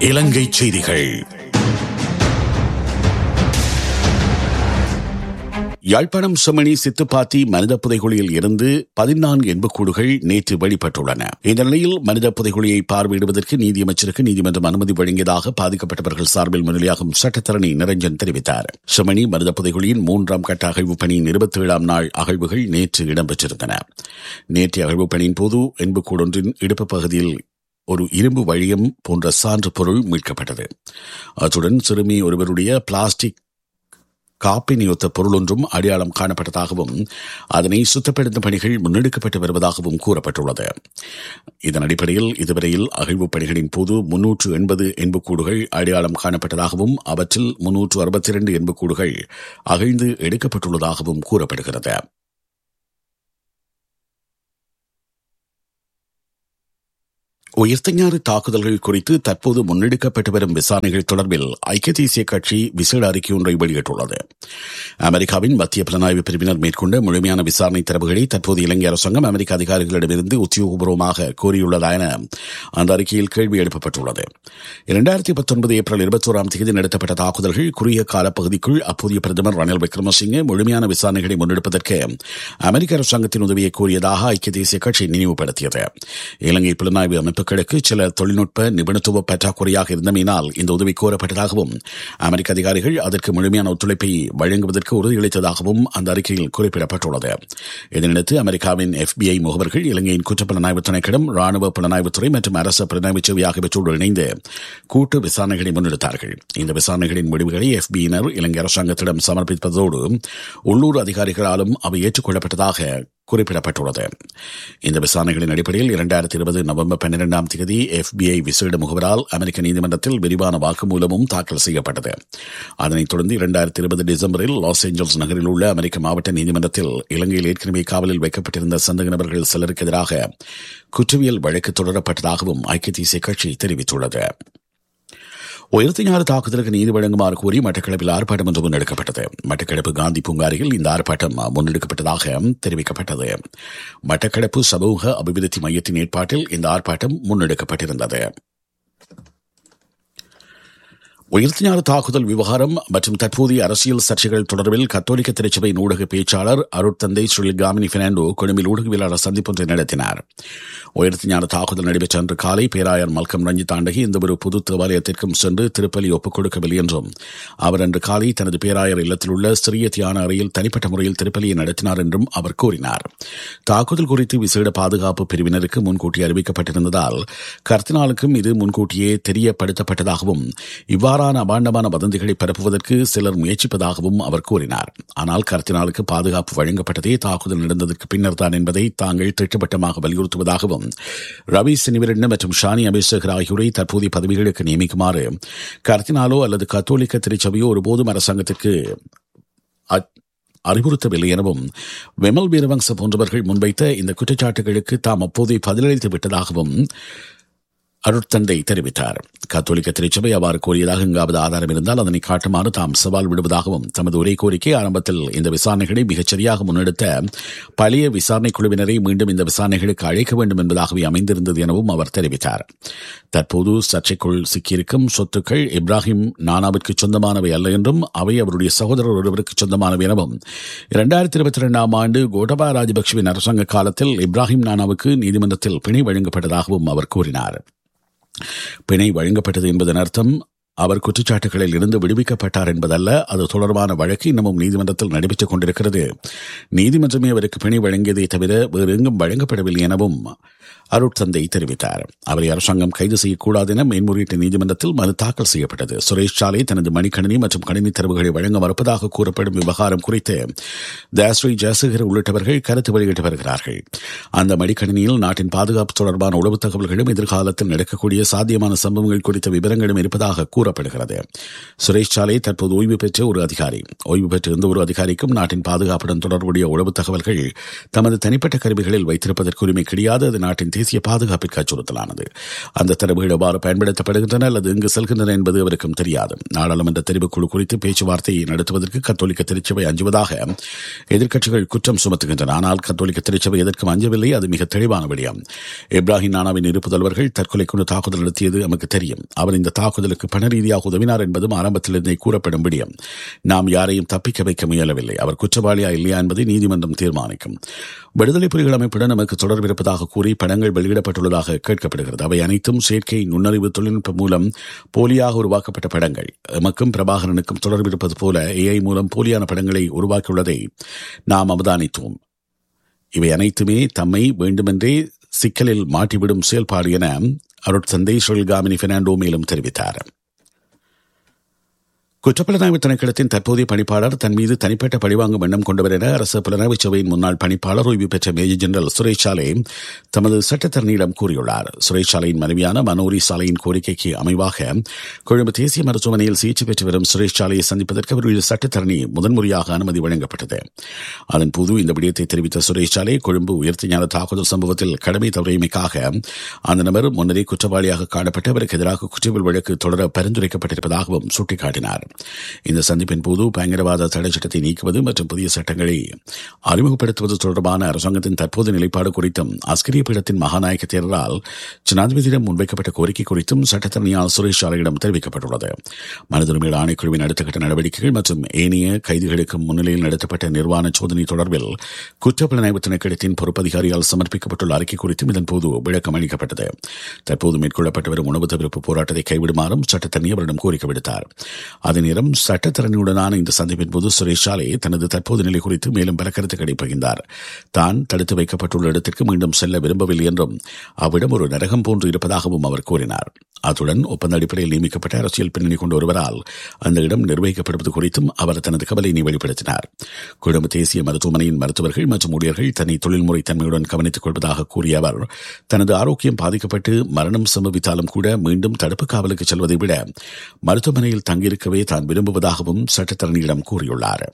இலங்கை செய்திகள் யாழ்ப்பாணம் செம்மணி சித்துப்பாத்தி மனித புதைகுழியில் இருந்து பதினான்கு எண்புக்கூடுகள் நேற்று வெளிப்பட்டுள்ளன இந்த நிலையில் மனித புதைகுழியை பார்வையிடுவதற்கு நீதியமைச்சருக்கு நீதிமன்றம் அனுமதி வழங்கியதாக பாதிக்கப்பட்டவர்கள் சார்பில் முன்னிலையாகும் சட்டத்தரணி நிரஞ்சன் தெரிவித்தார் செம்மணி மனித புதைகுழியின் மூன்றாம் கட்ட அகழ்வு பணியின் இருபத்தி ஏழாம் நாள் அகழ்வுகள் நேற்று இடம்பெற்றிருந்தன நேற்றைய அகழ்வு பணியின் போது எண்புக்கூடொன்றின் இடுப்பு பகுதியில் ஒரு இரும்பு வழியம் போன்ற சான்று பொருள் மீட்கப்பட்டது அத்துடன் சிறுமி ஒருவருடைய பிளாஸ்டிக் காப்பினியொத்த பொருள் ஒன்றும் அடையாளம் காணப்பட்டதாகவும் அதனை சுத்தப்படுத்தும் பணிகள் முன்னெடுக்கப்பட்டு வருவதாகவும் கூறப்பட்டுள்ளது இதன் அடிப்படையில் இதுவரையில் அகழ்வு பணிகளின் போது முன்னூற்று எண்பது எண்புக்கூடுகள் அடையாளம் காணப்பட்டதாகவும் அவற்றில் முன்னூற்று அறுபத்தி இரண்டு எண்புக்கூடுகள் அகழ்ந்து எடுக்கப்பட்டுள்ளதாகவும் கூறப்படுகிறது உயிர்த்தஞாறு தாக்குதல்கள் குறித்து தற்போது முன்னெடுக்கப்பட்டு வரும் விசாரணைகள் தொடர்பில் ஐக்கிய தேசிய கட்சி விசேட அறிக்கை ஒன்றை வெளியிட்டுள்ளது அமெரிக்காவின் மத்திய புலனாய்வு பிரிவினர் மேற்கொண்ட முழுமையான விசாரணை தரவுகளை தற்போது இலங்கை அரசாங்கம் அமெரிக்க அதிகாரிகளிடமிருந்து உத்தியோகபூர்வமாக கோரியுள்ளதா அந்த அறிக்கையில் கேள்வி எழுப்பப்பட்டுள்ளது இரண்டாயிரத்தி பத்தொன்பது ஏப்ரல் இருபத்தோராம் தேதி நடத்தப்பட்ட தாக்குதல்கள் குறுகிய காலப்பகுதிக்குள் அப்போதைய பிரதமர் ரணில் விக்ரமசிங்கே முழுமையான விசாரணைகளை முன்னெடுப்பதற்கு அமெரிக்க அரசாங்கத்தின் உதவியை கோரியதாக ஐக்கிய தேசிய கட்சி நினைவுபடுத்தியது இலங்கை புலனாய்வு அமைப்புகளுக்கு சில தொழில்நுட்ப நிபுணத்துவ பற்றாக்குறையாக இருந்தமையினால் இந்த உதவி கோரப்பட்டதாகவும் அமெரிக்க அதிகாரிகள் அதற்கு முழுமையான ஒத்துழைப்பை வழங்குவதற்கு உறுதியளித்ததாகவும் அந்த அறிக்கையில் குறிப்பிடப்பட்டுள்ளது இதனையடுத்து அமெரிக்காவின் எஃபிஐ முகவர்கள் இலங்கையின் குற்றப்புலனாய்வு திணைக்களம் ராணுவ புலனாய்வுத்துறை மற்றும் அரசு புலனாய்வு சேவை ஆகியவற்றோடு இணைந்து கூட்டு விசாரணைகளை முன்னெடுத்தார்கள் இந்த விசாரணைகளின் முடிவுகளை எஃபியினர் இலங்கை அரசாங்கத்திடம் சமர்ப்பிப்பதோடு உள்ளூர் அதிகாரிகளாலும் அவை ஏற்றுக்கொள்ளப்பட்டதாக குறிப்பிடப்பட்டுள்ளது இந்த விசாரணைகளின் அடிப்படையில் இரண்டாயிரத்தி இருபது நவம்பர் பன்னிரெண்டாம் தேதி எஃபிஐ விசேட முகவரால் அமெரிக்க நீதிமன்றத்தில் விரிவான வாக்குமூலமும் தாக்கல் செய்யப்பட்டது அதனைத் தொடர்ந்து இரண்டாயிரத்தி இருபது டிசம்பரில் லாஸ் ஏஞ்சல்ஸ் நகரில் உள்ள அமெரிக்க மாவட்ட நீதிமன்றத்தில் இலங்கையில் ஏற்கனவே காவலில் வைக்கப்பட்டிருந்த சந்தக நபர்கள் சிலருக்கு எதிராக குற்றவியல் வழக்கு தொடரப்பட்டதாகவும் ஐக்கிய தேசிய கட்சி தெரிவித்துள்ளது உயர்த்திஞாறு தாக்குதலுக்கு நீதி வழங்குமாறு கோரி மட்டக்களப்பில் ஆர்ப்பாட்டம் ஒன்று முன்னெடுக்கப்பட்டது மட்டக்களப்பு காந்தி பூங்காரியில் இந்த ஆர்ப்பாட்டம் முன்னெடுக்கப்பட்டதாக தெரிவிக்கப்பட்டது மட்டக்களப்பு சமூக அபிவிருத்தி மையத்தின் ஏற்பாட்டில் இந்த ஆர்ப்பாட்டம் முன்னெடுக்கப்பட்டிருந்தது உயிர்த்திஞான தாக்குதல் விவகாரம் மற்றும் தற்போதைய அரசியல் சர்ச்சைகள் தொடர்பில் கத்தோலிக்க திருச்சபை ஊடக பேச்சாளர் அருட்தந்தை ஸ்ரீகாமினி பெர்னாண்டோ கொழும்பில் ஊடகவியலாளர் சந்திப்பொன்றை நடத்தினார் உயிர்த்திஞான தாக்குதல் நடைபெற்ற அன்று காலை பேராயர் மல்கம் ரஞ்சித் தாண்டகி எந்தவொரு பொது தேவாலயத்திற்கும் சென்று திருப்பலி ஒப்புக் கொடுக்கவில்லை என்றும் அவர் அன்று காலை தனது பேராயர் இல்லத்தில் உள்ள சிறிய தியான அறையில் தனிப்பட்ட முறையில் திருப்பலியை நடத்தினார் என்றும் அவர் கூறினார் தாக்குதல் குறித்து விசேட பாதுகாப்பு பிரிவினருக்கு முன்கூட்டி அறிவிக்கப்பட்டிருந்ததால் கர்த்தினாலுக்கும் இது முன்கூட்டியே தெரியப்படுத்தப்பட்டதாகவும் இவ்வாறு இவ்வாறான அபாண்டமான வதந்திகளை பரப்புவதற்கு சிலர் முயற்சிப்பதாகவும் அவர் கூறினார் ஆனால் கர்த்தினாலுக்கு பாதுகாப்பு வழங்கப்பட்டதே தாக்குதல் நடந்ததற்கு பின்னர் தான் என்பதை தாங்கள் திட்டவட்டமாக வலியுறுத்துவதாகவும் ரவி சினிவரண்ண மற்றும் ஷானி அபிஷேகர் ஆகியோரை தற்போதைய பதவிகளுக்கு நியமிக்குமாறு கர்த்தினாலோ அல்லது கத்தோலிக்க திருச்சபையோ ஒருபோதும் அரசாங்கத்திற்கு அறிவுறுத்தவில்லை எனவும் விமல் வீரவங்ச போன்றவர்கள் முன்வைத்த இந்த குற்றச்சாட்டுகளுக்கு தாம் அப்போதே பதிலளித்து விட்டதாகவும் அருட்தந்தை தெரிவித்தார் கத்தோலிக்க திருச்சபை அவ்வாறு கோரியதாக எங்காவது ஆதாரம் இருந்தால் அதனை காட்டுமாறு தாம் சவால் விடுவதாகவும் தமது ஒரே கோரிக்கை ஆரம்பத்தில் இந்த விசாரணைகளை மிகச்சரியாக முன்னெடுத்த பழைய விசாரணை குழுவினரை மீண்டும் இந்த விசாரணைகளுக்கு அழைக்க வேண்டும் என்பதாகவே அமைந்திருந்தது எனவும் அவர் தெரிவித்தார் தற்போது சர்ச்சைக்குள் சிக்கியிருக்கும் சொத்துக்கள் இப்ராஹிம் நானாவிற்கு சொந்தமானவை அல்ல என்றும் அவை அவருடைய சகோதரர் ஒருவருக்கு சொந்தமானவை எனவும் இரண்டாயிரத்தி இருபத்தி இரண்டாம் ஆண்டு கோட்டபா ராஜபக்சவின் அரசாங்க காலத்தில் இப்ராஹிம் நானாவுக்கு நீதிமன்றத்தில் பிணை வழங்கப்பட்டதாகவும் அவர் கூறினார் பிணை வழங்கப்பட்டது என்பதன் அர்த்தம் அவர் குற்றச்சாட்டுகளில் இருந்து விடுவிக்கப்பட்டார் என்பதல்ல அது தொடர்பான வழக்கு இன்னமும் நீதிமன்றத்தில் நடைபெற்றுக் கொண்டிருக்கிறது நீதிமன்றமே அவருக்கு பிணை வழங்கியதை தவிர வேறு எங்கும் வழங்கப்படவில்லை எனவும் அருட்தந்தை தெரிவித்தார் அவரை அரசாங்கம் கைது செய்யக்கூடாது என மேன்முறையீட்டு நீதிமன்றத்தில் மனு தாக்கல் செய்யப்பட்டது சுரேஷ் சாலை தனது மணிக்கணினி மற்றும் கணினி தரவுகளை வழங்க மறுப்பதாக கூறப்படும் விவகாரம் குறித்து தயாஸ்ரீ ஜெயசேகர் உள்ளிட்டவர்கள் கருத்து வெளியிட்டு வருகிறார்கள் அந்த மடிக்கணினியில் நாட்டின் பாதுகாப்பு தொடர்பான உளவு தகவல்களும் எதிர்காலத்தில் நடக்கக்கூடிய சாத்தியமான சம்பவங்கள் குறித்த விவரங்களும் இருப்பதாக கூறப்படுகிறது சுரேஷ் சாலை தற்போது ஓய்வு பெற்ற ஒரு அதிகாரி ஓய்வு பெற்ற எந்த ஒரு அதிகாரிக்கும் நாட்டின் பாதுகாப்புடன் தொடர்புடைய உளவு தகவல்கள் தமது தனிப்பட்ட கருவிகளில் வைத்திருப்பதற்கு உரிமை கிடையாது அது நாட்டின் தேசிய பாதுகாப்பிற்கு அச்சுறுத்தலானது அந்த தரவுகள் எவ்வாறு பயன்படுத்தப்படுகின்றன அல்லது எங்கு செல்கின்றன என்பது அவருக்கும் தெரியாது நாடாளுமன்ற தெரிவுக்குழு குறித்து பேச்சுவார்த்தையை நடத்துவதற்கு கத்தோலிக்க திருச்சபை அஞ்சுவதாக எதிர்க்கட்சிகள் குற்றம் சுமத்துகின்றன ஆனால் கத்தோலிக்க திருச்சபை எதற்கும் அஞ்சவில்லை அது மிக தெளிவான விடயம் இப்ராஹிம் நானாவின் இரு புதல்வர்கள் தற்கொலை கொண்டு தாக்குதல் நடத்தியது நமக்கு தெரியும் அவர் இந்த தாக்குதலுக்கு பண ரீதியாக உதவினார் என்பதும் ஆரம்பத்திலிருந்தே கூறப்படும் விடயம் நாம் யாரையும் தப்பிக்க வைக்க முயலவில்லை அவர் குற்றவாளியா இல்லையா என்பதை நீதிமன்றம் தீர்மானிக்கும் விடுதலை புலிகள் அமைப்புடன் நமக்கு தொடர்பு இருப்பதாக கூறி படங்கள் வெளியிடப்பட்டுள்ளதாக கேட்கப்படுகிறது அவை அனைத்தும் செயற்கை நுண்ணறிவு தொழில்நுட்பம் மூலம் போலியாக உருவாக்கப்பட்ட படங்கள் எமக்கும் பிரபாகரனுக்கும் தொடர்பு இருப்பது போல ஏஐ மூலம் போலியான படங்களை உருவாக்கியுள்ளதை நாம் அவதானித்தோம் இவை அனைத்துமே தம்மை வேண்டுமென்றே சிக்கலில் மாட்டிவிடும் செயல்பாடு என அருட்சந்தை ஸ்ரீல்காமினி பெர்னாண்டோ மேலும் தெரிவித்தார் குற்றப்புலனாய்வு திணைக்களத்தின் தற்போதைய பணிப்பாளர் தன் மீது தனிப்பட்ட பழிவாங்கும் எண்ணம் கொண்டவர் என அரசு புலனாய்வு சபையின் முன்னாள் பணிப்பாளர் ஓய்வு பெற்ற மேஜர் ஜெனரல் சுரேஷ் சாலே தமது சட்டத்தரணியிடம் கூறியுள்ளார் சுரேஷ் சாலையின் மனைவியான மனோரி சாலையின் கோரிக்கைக்கு அமைவாக கொழும்பு தேசிய மருத்துவமனையில் சிகிச்சை பெற்று வரும் சுரேஷ் சாலையை சந்திப்பதற்கு அவருடைய சட்டத்தரணி முதன்முறையாக அனுமதி வழங்கப்பட்டது அதன் போது இந்த விடயத்தை தெரிவித்த சுரேஷ் சாலை கொழும்பு உயர்த்த ஞான தாக்குதல் சம்பவத்தில் கடமை தவறியமைக்காக அந்த நபர் முன்னரே குற்றவாளியாக காணப்பட்டு அவருக்கு எதிராக குற்றவியல் வழக்கு தொடர பரிந்துரைக்கப்பட்டிருப்பதாகவும் சுட்டிக்காட்டினார் இந்த சந்திப்பின் போது பயங்கரவாத தடை சட்டத்தை நீக்குவது மற்றும் புதிய சட்டங்களை அறிமுகப்படுத்துவது தொடர்பான அரசாங்கத்தின் தற்போது நிலைப்பாடு குறித்தும் அஸ்கிரிய பீடத்தின் மகாநாயக தேர்தலால் ஜனாதிபதியிடம் முன்வைக்கப்பட்ட கோரிக்கை குறித்தும் சட்டத்தரணியால் சுரேஷ் சாலையிடம் தெரிவிக்கப்பட்டுள்ளது மனித உரிமைகள் ஆணைக்குழுவின் அடுத்த கட்ட நடவடிக்கைகள் மற்றும் ஏனைய கைதிகளுக்கு முன்னிலையில் நடத்தப்பட்ட நிர்வாண சோதனை தொடர்பில் குற்றப்புலனாய்வு திணைக்களத்தின் பொறுப்பதிகாரியால் சமர்ப்பிக்கப்பட்டுள்ள அறிக்கை குறித்தும் இதன்போது விளக்கம் அளிக்கப்பட்டது தற்போது மேற்கொள்ளப்பட்டு வரும் உணவு தவிர்ப்பு போராட்டத்தை கைவிடுமாறும் சட்டத்தரணி அவரிடம் கோரிக்கை விடுத்தார் அதே நேரம் சட்டத்தரணியுடனான இந்த சந்திப்பின் போது சுரேஷ் சாலே தனது தற்போது நிலை குறித்து மேலும் பல கருத்துக்களை பகிர்ந்தார் தான் தடுத்து வைக்கப்பட்டுள்ள இடத்திற்கு மீண்டும் செல்ல விரும்பவில்லை என்றும் அவ்விடம் ஒரு நரகம் போன்று இருப்பதாகவும் அவர் கூறினார் அத்துடன் ஒப்பந்த அடிப்படையில் நியமிக்கப்பட்ட அரசியல் பின்னணி கொண்ட ஒருவரால் அந்த இடம் நிர்வகிக்கப்படுவது குறித்தும் அவர் தனது கவலையினை வெளிப்படுத்தினார் கொழும்பு தேசிய மருத்துவமனையின் மருத்துவர்கள் மற்றும் ஊழியர்கள் தன்னை தொழில்முறை தன்மையுடன் கவனித்துக் கொள்வதாக கூறிய அவர் தனது ஆரோக்கியம் பாதிக்கப்பட்டு மரணம் சம்பவித்தாலும் கூட மீண்டும் தடுப்பு காவலுக்கு செல்வதை விட மருத்துவமனையில் தங்கியிருக்கவே தான் விரும்புவதாகவும் சட்டத்தரணியிடம் கூறியுள்ளார்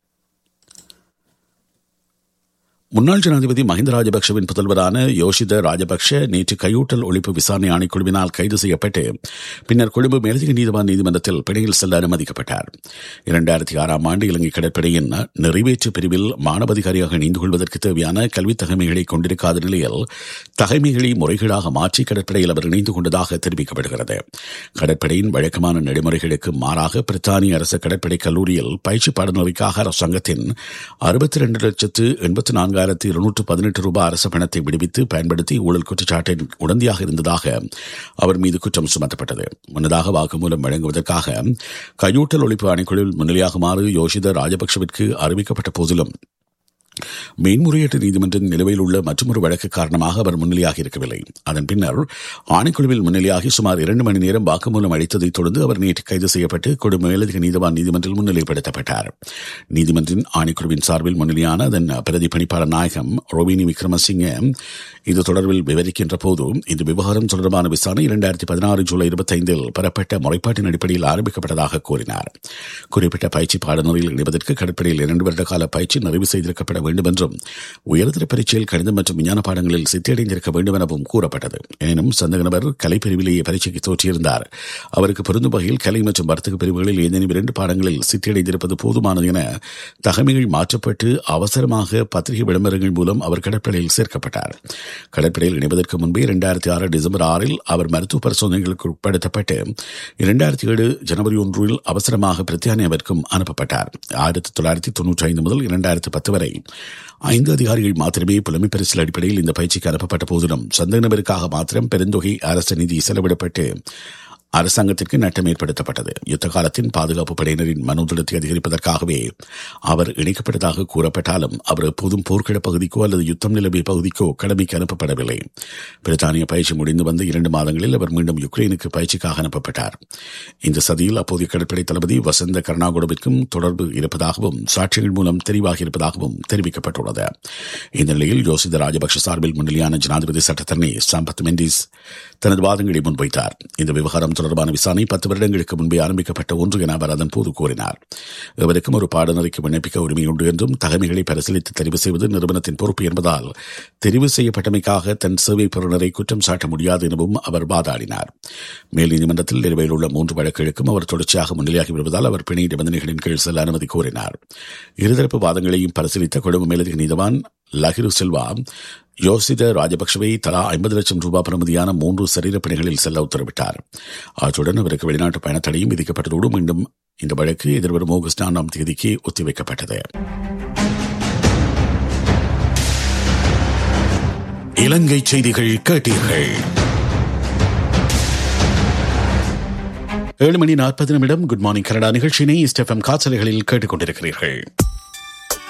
முன்னாள் ஜனாதிபதி மஹிந்த ராஜபக்சவின் புதல்வரான யோஷித ராஜபக்ஷ நேற்று கையூட்டல் ஒழிப்பு விசாரணை ஆணைக்குழுவினால் கைது செய்யப்பட்டு பின்னர் கொழும்பு மேலதிக நீதிவான் நீதிமன்றத்தில் பிணையில் செல்ல அனுமதிக்கப்பட்டார் இரண்டாயிரத்தி ஆறாம் ஆண்டு இலங்கை கடற்படையின் நிறைவேற்று பிரிவில் மாணவதிகாரியாக இணைந்து கொள்வதற்கு தேவையான கல்வித் தகைமைகளை கொண்டிருக்காத நிலையில் தகைமைகளை முறைகேடாக மாற்றி கடற்படையில் அவர் இணைந்து கொண்டதாக தெரிவிக்கப்படுகிறது கடற்படையின் வழக்கமான நடைமுறைகளுக்கு மாறாக பிரித்தானிய அரசு கடற்படை கல்லூரியில் பயிற்சி பாடநெறிக்காக அரசாங்கத்தின் அறுபத்தி இரண்டு லட்சத்து எண்பத்தி நான்கு நான்காயிரத்தி இருநூற்று பதினெட்டு ரூபாய் அரசு பணத்தை விடுவித்து பயன்படுத்தி ஊழல் குற்றச்சாட்டின் உடந்தையாக இருந்ததாக அவர் மீது குற்றம் சுமத்தப்பட்டது முன்னதாக வாக்குமூலம் வழங்குவதற்காக கையூட்டல் ஒழிப்பு ஆணைக்குழுவில் முன்னிலையாகுமாறு யோஷித ராஜபக்சவிற்கு அறிவிக்கப்பட்ட போதிலும் மேன்முறையீட்டு நீதிமன்றின் நிலுவையில் உள்ள மற்றொரு வழக்கு காரணமாக அவர் முன்னிலையாக இருக்கவில்லை அதன் பின்னர் ஆணைக்குழுவில் முன்னிலையாகி சுமார் இரண்டு மணி நேரம் வாக்குமூலம் அளித்ததைத் தொடர்ந்து அவர் நேற்று கைது செய்யப்பட்டு கொடு மேலதிக நீதிவான் நீதிமன்றில் முன்னிலைப்படுத்தப்பட்டார் நீதிமன்றின் ஆணைக்குழுவின் சார்பில் முன்னிலையான அதன் பிரதி பணிப்பாளர் நாயகம் ரோபினி விக்ரமசிங்க இது தொடர்பில் விவரிக்கின்ற போது இந்த விவகாரம் தொடர்பான விசாரணை இரண்டாயிரத்தி பதினாறு ஜூலை இருபத்தைந்தில் பெறப்பட்ட முறைப்பாட்டின் அடிப்படையில் ஆரம்பிக்கப்பட்டதாக கூறினார் குறிப்பிட்ட பயிற்சி பாடநெறியில் இணைவதற்கு கடற்படையில் இரண்டு வருட கால பயிற்சி நிறைவு செய்திருக்கப்பட வேண்டும் என்றும் உயர்தர பரீட்சையில் கணிதம் மற்றும் விஞ்ஞான பாடங்களில் சித்தியடைந்திருக்க வேண்டும் எனவும் கூறப்பட்டது எனினும் சந்தக நபர் கலை பிரிவிலேயே பரீட்சைக்கு தோற்றியிருந்தார் அவருக்கு பொருந்தும் வகையில் கலை மற்றும் வர்த்தக பிரிவுகளில் ஏதேனும் இரண்டு பாடங்களில் சித்தியடைந்திருப்பது போதுமானது என தகமைகள் மாற்றப்பட்டு அவசரமாக பத்திரிகை விளம்பரங்கள் மூலம் அவர் கடற்படையில் சேர்க்கப்பட்டார் கடற்படையில் இணைவதற்கு முன்பே இரண்டாயிரத்தி ஆறு டிசம்பர் ஆறில் அவர் மருத்துவ பரிசோதனைகளுக்கு உட்படுத்தப்பட்டு இரண்டாயிரத்தி ஏழு ஜனவரி ஒன்றில் அவசரமாக பிரித்தானியாவிற்கும் அனுப்பப்பட்டார் ஆயிரத்தி தொள்ளாயிரத்தி தொன்னூற்றி ஐந்து முதல் இரண்டாயிரத்தி பத்து வரை ஐந்து அதிகாரிகள் மாத்திரமே புலமை பரிசில் அடிப்படையில் இந்த பயிற்சிக்கு அனுப்பப்பட்ட போதிலும் சந்தேக நபருக்காக மாத்திரம் பெருந்தொகை அரசு நிதி செலவிடப்பட்டு அரசாங்கத்திற்கு நட்டம் ஏற்படுத்தப்பட்டது யுத்த காலத்தின் பாதுகாப்பு படையினரின் மனோதிடத்தை அதிகரிப்பதற்காகவே அவர் இணைக்கப்பட்டதாக கூறப்பட்டாலும் அவர் எப்போதும் போர்க்கிட பகுதிக்கோ அல்லது யுத்தம் நிலவிய பகுதிக்கோ கடமைக்கு அனுப்பப்படவில்லை பிரித்தானிய பயிற்சி முடிந்து வந்த இரண்டு மாதங்களில் அவர் மீண்டும் யுக்ரைனுக்கு பயிற்சிக்காக அனுப்பப்பட்டார் இந்த சதியில் அப்போதைய கடற்படை தளபதி வசந்த கர்ணாகுடவிற்கும் தொடர்பு இருப்பதாகவும் சாட்சிகள் மூலம் தெரிவாகி இருப்பதாகவும் தெரிவிக்கப்பட்டுள்ளது இந்த நிலையில் யோசித ராஜபக்ஷ சார்பில் முன்னிலையான ஜனாதிபதி சட்டத்தரணி சம்பத் மெண்டிஸ் தனது வாதங்களை முன்வைத்தார் இந்த விவகாரம் தொடர்பாக தொடர்பான விசாரணை பத்து வருடங்களுக்கு முன்பே ஆரம்பிக்கப்பட்ட ஒன்று என அவர் அதன் போது கூறினார் இவருக்கும் ஒரு பாடநெறிக்கு விண்ணப்பிக்க உரிமை உண்டு என்றும் தகமைகளை பரிசீலித்து தெரிவு செய்வது நிறுவனத்தின் பொறுப்பு என்பதால் தெரிவு செய்யப்பட்டமைக்காக தன் சேவை பெறுநரை குற்றம் சாட்ட முடியாது எனவும் அவர் வாதாடினார் மேல் நீதிமன்றத்தில் நிலுவையில் உள்ள மூன்று வழக்குகளுக்கும் அவர் தொடர்ச்சியாக முன்னிலையாகி வருவதால் அவர் பிணை நிபந்தனைகளின் கீழ் செல்ல அனுமதி கோரினார் இருதரப்பு வாதங்களையும் பரிசீலித்த கொழும்பு மேலதிக நீதவான் லஹிரு செல்வா யோசித ராஜபக்சவை தலா ஐம்பது லட்சம் ரூபாய் பெறுமதியான மூன்று சரீர பிணைகளில் செல்ல உத்தரவிட்டார் அத்துடன் அவருக்கு வெளிநாட்டு பயணத்தடையும் விதிக்கப்பட்டதோடு மீண்டும் இந்த வழக்கு எதிர்வரும் ஆகஸ்ட் நான்காம் தேதிக்கு ஒத்திவைக்கப்பட்டது இலங்கை செய்திகள் கேட்டீர்கள் ஏழு மணி நாற்பது நிமிடம் குட் மார்னிங் கனடா நிகழ்ச்சியினை ஸ்டெஃபம் காய்ச்சல்களில் கேட்டுக் கொண்டிருக்கிறீர்கள்